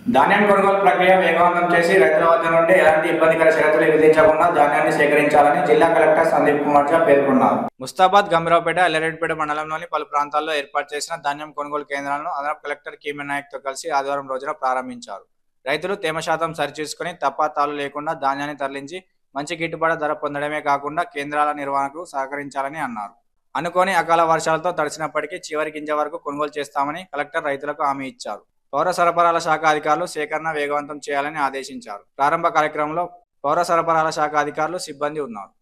ధాన్యం కొనుగోలు ప్రక్రియ వేగవంతం చేసి రైతుల వద్ద నుండి ఎలాంటి ఇబ్బందికర షరతులు విధించకుండా ధాన్యాన్ని సేకరించాలని జిల్లా కలెక్టర్ సందీప్ కుమార్ ఝా పేర్కొన్నారు ముస్తాబాద్ గంభీరావుపేట ఎల్లారెడ్డిపేట మండలంలోని పలు ప్రాంతాల్లో ఏర్పాటు చేసిన ధాన్యం కొనుగోలు కేంద్రాలను అదనపు కలెక్టర్ కీమెన్ నాయక్ తో కలిసి ఆదివారం రోజున ప్రారంభించారు రైతులు తేమ శాతం సరిచూసుకుని తప్పాతాలు లేకుండా ధాన్యాన్ని తరలించి మంచి గిట్టుబాటు ధర పొందడమే కాకుండా కేంద్రాల నిర్వహణకు సహకరించాలని అన్నారు అనుకోని అకాల వర్షాలతో తడిసినప్పటికీ చివరి గింజ వరకు కొనుగోలు చేస్తామని కలెక్టర్ రైతులకు హామీ ఇచ్చారు పౌర సరఫరాల శాఖ అధికారులు సేకరణ వేగవంతం చేయాలని ఆదేశించారు ప్రారంభ కార్యక్రమంలో పౌర సరఫరాల శాఖ అధికారులు సిబ్బంది ఉన్నారు